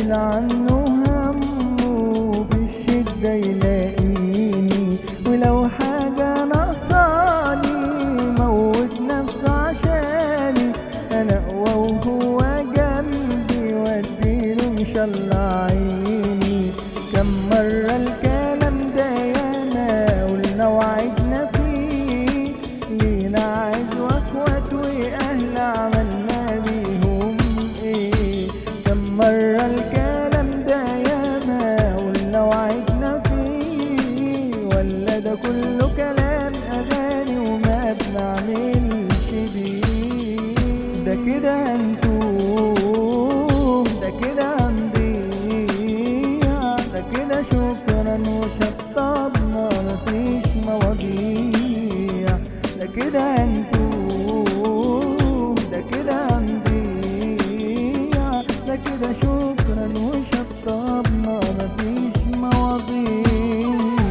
شايل عنه همه في الشدة يلاقيني ولو حاجة ناقصاني موت نفسه عشاني أنا أقوى وهو جنبي وأديله إن شاء الله عيني كم مرة الكلام ده ياما قلنا وعدنا فيه لينا عز واخوات واهل عملنا بيهم ايه كم مرة الكلام ده ياما قلنا وعدنا فيه ولا ده كله كلام اغاني وما بنعملش بيه ده كده هنتوه ده كده هنضيع ده كده شكرا وشطبنا مفيش مواضيع ده كده هنتوه ده كده هنضيع ده كده شكرا وشطبنا مفيش مواضيع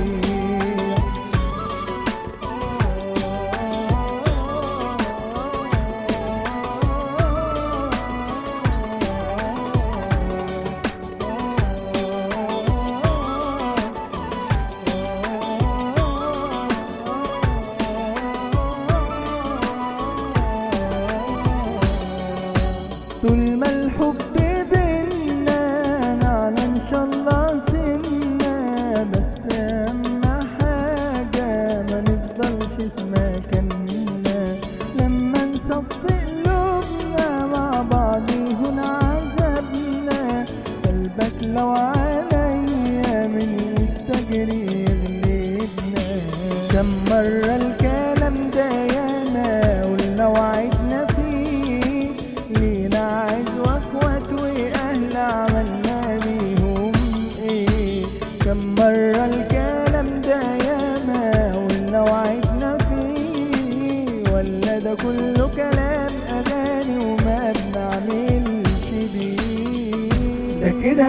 طول ما الحب بينا نعلى ان شاء الله سنة بس اهم حاجة ما نفضلش في مكاننا لما نصفي قلوبنا مع بعض يهون عذابنا قلبك لو عليا من يستجري يغلبنا كم مرة الكلام ده ياما قلنا وعدنا فيه لينا عز واخوات واهل عملنا بيهم ايه كم مرة الكلام ده ياما قلنا وعدنا فيه ولا ده كله كلام اغاني وما بنعملش بيه ده كده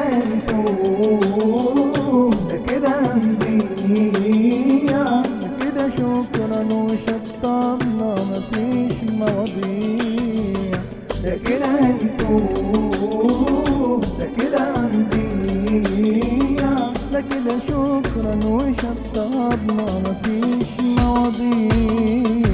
هنتوه ده كده هنضيع ده كده شكرا وشطبنا مفيش مواضيع ده كده هنتوه ده كده هنضيع ده كده شكرا وشطبنا مفيش مواضيع